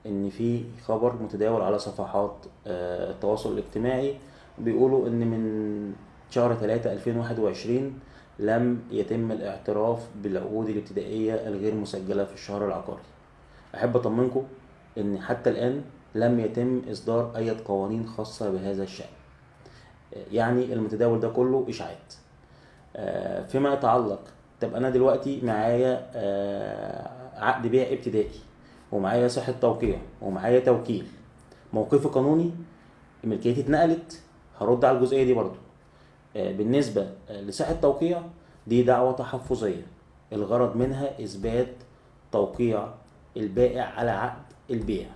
ان في خبر متداول على صفحات آه، التواصل الاجتماعي بيقولوا ان من شهر 3 2021 لم يتم الاعتراف بالعقود الابتدائية الغير مسجلة في الشهر العقاري احب اطمنكم ان حتى الان لم يتم اصدار اي قوانين خاصة بهذا الشأن يعني المتداول ده كله اشاعات آه، فيما يتعلق طب انا دلوقتي معايا آه، عقد بيع ابتدائي ومعايا صحة توقيع ومعايا توكيل موقفي قانوني ملكيتي اتنقلت هرد على الجزئية دي برضو آه، بالنسبة آه، لصحة توقيع دي دعوة تحفظية الغرض منها إثبات توقيع البائع على عقد البيع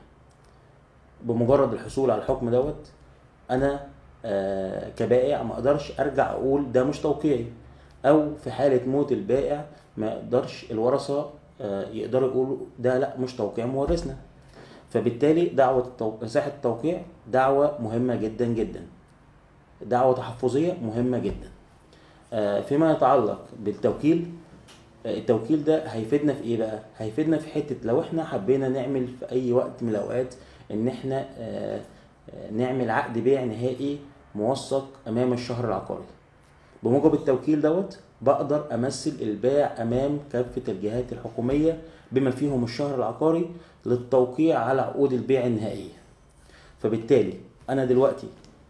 بمجرد الحصول على الحكم دوت انا آه، كبائع ما اقدرش ارجع اقول ده مش توقيعي او في حاله موت البائع ما يقدرش الورثه آه، يقدروا يقولوا ده لا مش توقيع مورثنا فبالتالي دعوه التو... صحه التوقيع دعوه مهمه جدا جدا دعوه تحفظيه مهمه جدا آه، فيما يتعلق بالتوكيل آه، التوكيل ده هيفيدنا في ايه بقى هيفيدنا في حته لو احنا حبينا نعمل في اي وقت من الاوقات ان احنا آه، آه، نعمل عقد بيع نهائي موثق امام الشهر العقاري بموجب التوكيل دوت بقدر امثل البائع امام كافه الجهات الحكوميه بما فيهم الشهر العقاري للتوقيع على عقود البيع النهائيه فبالتالي انا دلوقتي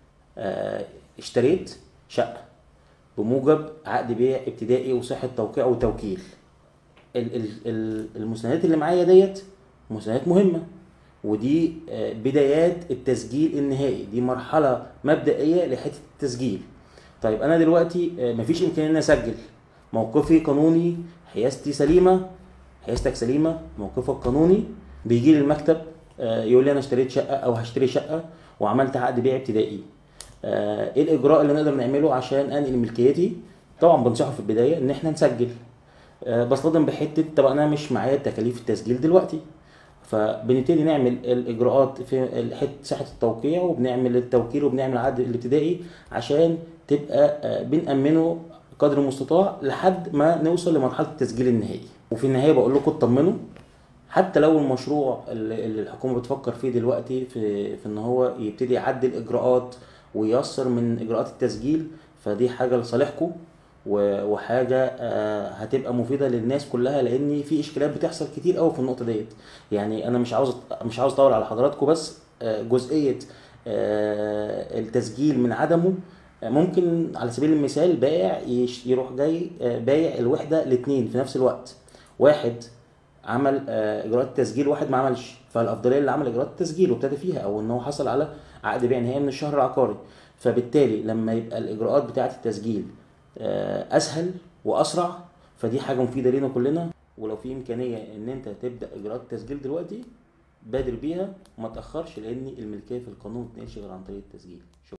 آه، اشتريت شقه بموجب عقد بيع ابتدائي وصحه توقيع وتوكيل ال- ال- ال- المستندات اللي معايا ديت مستندات مهمه ودي آه، بدايات التسجيل النهائي دي مرحله مبدئيه لحته التسجيل طيب انا دلوقتي آه، مفيش امكانيه ان أنا اسجل موقفي قانوني حيازتي سليمه حيازتك سليمه موقفك قانوني بيجي لي المكتب آه، يقول لي انا اشتريت شقه او هشتري شقه وعملت عقد بيع ابتدائي آه، ايه الاجراء اللي نقدر نعمله عشان انقل ملكيتي طبعا بنصحه في البدايه ان احنا نسجل آه، بصطدم بحته طب انا مش معايا تكاليف التسجيل دلوقتي فبنبتدي نعمل الاجراءات في حته ساحه التوقيع وبنعمل التوكيل وبنعمل العقد الابتدائي عشان تبقى آه، بنأمنه قدر المستطاع لحد ما نوصل لمرحله التسجيل النهائي وفي النهايه بقول لكم اطمنوا حتى لو المشروع اللي اللي الحكومه بتفكر فيه دلوقتي في في ان هو يبتدي يعدل اجراءات وييسر من اجراءات التسجيل فدي حاجه لصالحكم و- وحاجه آه، هتبقى مفيده للناس كلها لان في اشكالات بتحصل كتير قوي في النقطه ديت يعني انا مش عاوز مش عاوز اطول على حضراتكم بس آه، جزئيه آه، التسجيل من عدمه آه، ممكن على سبيل المثال بائع يش- يروح جاي آه، بايع الوحده الاثنين في نفس الوقت واحد عمل آه، اجراءات التسجيل واحد ما عملش فالافضليه اللي عمل اجراءات التسجيل وابتدى فيها او ان هو حصل على عقد بيع نهائي من الشهر العقاري فبالتالي لما يبقى الاجراءات بتاعه التسجيل آه، اسهل واسرع فدي حاجه مفيده لينا كلنا ولو في امكانيه ان انت تبدا اجراءات التسجيل دلوقتي بادر بيها وما تاخرش لان الملكيه في القانون ما بتنقلش غير عن طريق التسجيل شكرا